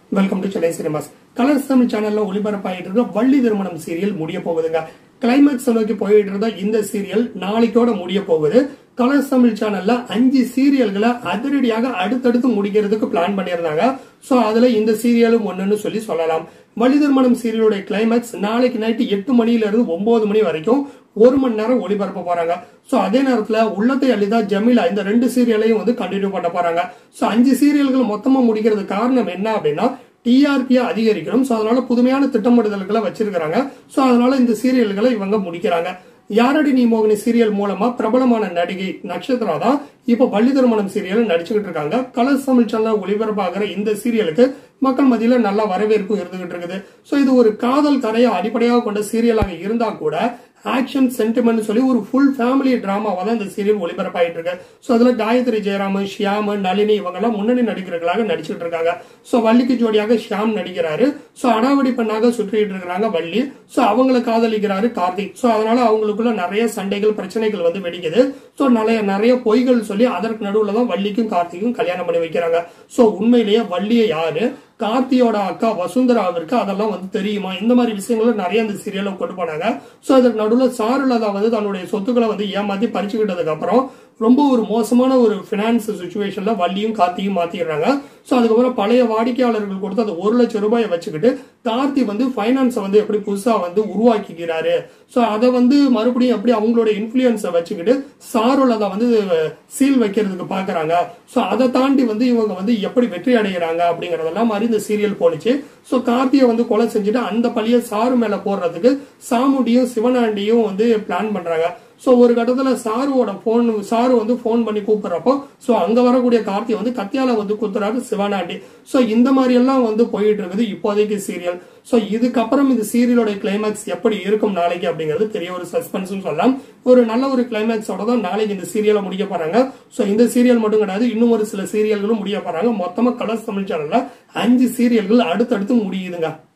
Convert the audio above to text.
welcome to Chennai cinemas colors Tamil சேனல்ல ஒளிபரப்பாயிட்டு இருக்க வள்ளி திருமணம் சீரியல் முடிய போகுதுங்க கிளைமேக்ஸ் நோக்கி போயிட்டு இருந்த இந்த சீரியல் நாளைக்கோட முடிய போகுது கலர்ஸ் தமிழ் சேனல்ல அஞ்சு சீரியல்களை அதிரடியாக அடுத்தடுத்து முடிக்கிறதுக்கு பிளான் பண்ணியிருந்தாங்க சோ அதுல இந்த சீரியலும் ஒண்ணுன்னு சொல்லி சொல்லலாம் வள்ளி திருமணம் சீரியலுடைய கிளைமேக்ஸ் நாளைக்கு நைட்டு எட்டு மணில இருந்து ஒன்பது மணி வரைக்கும் ஒரு மணி நேரம் ஒளிபரப்ப போறாங்க சோ அதே நேரத்துல உள்ளத்தை அள்ளிதா ஜமீலா இந்த ரெண்டு சீரியலையும் வந்து கண்டினியூ பண்ண போறாங்க சோ அஞ்சு சீரியல்கள் மொத்தமா முடிக்கிறது காரணம் என்ன அப்படின்னா டிஆர்பியை அதிகரிக்கணும் சோ அதனால புதுமையான திட்டமிடுதல்களை வச்சிருக்காங்க சோ அதனால இந்த சீரியல்களை இவங்க முடிக்கிறாங்க யாரடி நீ மோகினி சீரியல் மூலமா பிரபலமான நடிகை நட்சத்திரா தான் இப்ப பள்ளி திருமணம் சீரியல் நடிச்சுக்கிட்டு இருக்காங்க கலர்ஸ் தமிழ் சேனல் ஒளிபரப்பாகிற இந்த சீரியலுக்கு மக்கள் மத்தியில நல்ல வரவேற்பு இருந்துகிட்டு இருக்குது சோ இது ஒரு காதல் கதையை அடிப்படையாக கொண்ட சீரியலாக இருந்தா கூட ஆக்ஷன் சென்டிமெண்ட் சொல்லி ஒரு ஃபுல் ஃபேமிலி டிராமாவா தான் இந்த சீரியல் ஒளிபரப்பாயிட்டு இருக்கு சோ அதுல காயத்ரி ஜெயராம ஷியாம் நளினி இவங்க எல்லாம் முன்னணி நடிகர்களாக நடிச்சுட்டு இருக்காங்க சோ வள்ளிக்கு ஜோடியாக ஷியாம் நடிக்கிறாரு சோ அடாவடி பெண்ணாக சுற்றிட்டு இருக்கிறாங்க வள்ளி சோ அவங்களை காதலிக்கிறாரு கார்த்திக் சோ அதனால அவங்களுக்குள்ள நிறைய சண்டைகள் பிரச்சனைகள் வந்து வெடிக்குது சோ நிறைய நிறைய பொய்கள் சொல்லி அதற்கு நடுவுல தான் வள்ளிக்கும் கார்த்திக்கும் கல்யாணம் பண்ணி வைக்கிறாங்க சோ உண்மையிலேயே வள்ளியை யாரு கார்த்தியோட அக்கா வசுந்தராவிற்கு அதெல்லாம் வந்து தெரியுமா இந்த மாதிரி விஷயங்களை நிறைய இந்த சீரியல்ல கொண்டு போனாங்க சோ அதற்கு நடுவில் சாருலதா வந்து தன்னுடைய சொத்துக்களை வந்து ஏமாத்தி பறிச்சுக்கிட்டதுக்கு அப்புறம் ரொம்ப ஒரு மோசமான ஒரு பினான்ஸ் சுச்சுவேஷன்ல வள்ளியும் கார்த்தியும் மாத்திடுறாங்க சோ அதுக்கப்புறம் பழைய வாடிக்கையாளர்கள் கொடுத்து அந்த ஒரு லட்சம் ரூபாயை வச்சுக்கிட்டு கார்த்தி வந்து பைனான்ஸை வந்து எப்படி புதுசா வந்து உருவாக்கிக்கிறாரு சோ அதை வந்து மறுபடியும் எப்படி அவங்களோட இன்ஃபுளுன்ஸை வச்சுக்கிட்டு சாருலதா வந்து சீல் வைக்கிறதுக்கு பாக்குறாங்க சோ அதை தாண்டி வந்து இவங்க வந்து எப்படி வெற்றி அடைகிறாங்க அப்படிங்கறதெல்லாம் மாதிரி இந்த சீரியல் போனுச்சு சோ கார்த்தியை வந்து கொலை செஞ்சுட்டு அந்த பழிய சாரு மேல போடுறதுக்கு சாமுண்டியும் சிவனாண்டியும் வந்து பிளான் பண்றாங்க சோ ஒரு கட்டத்துல சாருவோட போன் சாரு வந்து போன் பண்ணி கூப்பிடுறப்போ சோ அங்க வரக்கூடிய கார்த்தி வந்து கத்தியால வந்து குத்துறாரு சிவனாண்டி சோ இந்த மாதிரி எல்லாம் வந்து போயிட்டு இருக்குது இப்போதைக்கு சீரியல் சோ இதுக்கப்புறம் இந்த சீரியலோட கிளைமேக்ஸ் எப்படி இருக்கும் நாளைக்கு அப்படிங்கிறது பெரிய ஒரு சஸ்பென்ஸ் சொல்லலாம் ஒரு நல்ல ஒரு கிளைமேக்ஸோட தான் நாளைக்கு இந்த சீரியலை முடிக்க போறாங்க சோ இந்த சீரியல் மட்டும் கிடையாது இன்னும் ஒரு சில சீரியல்களும் முடிய போறாங்க மொத்தமா கலர்ஸ் தமிழ் சேனல்ல அஞ்சு சீரியல்கள் அடுத்தடுத்து முடியுதுங்க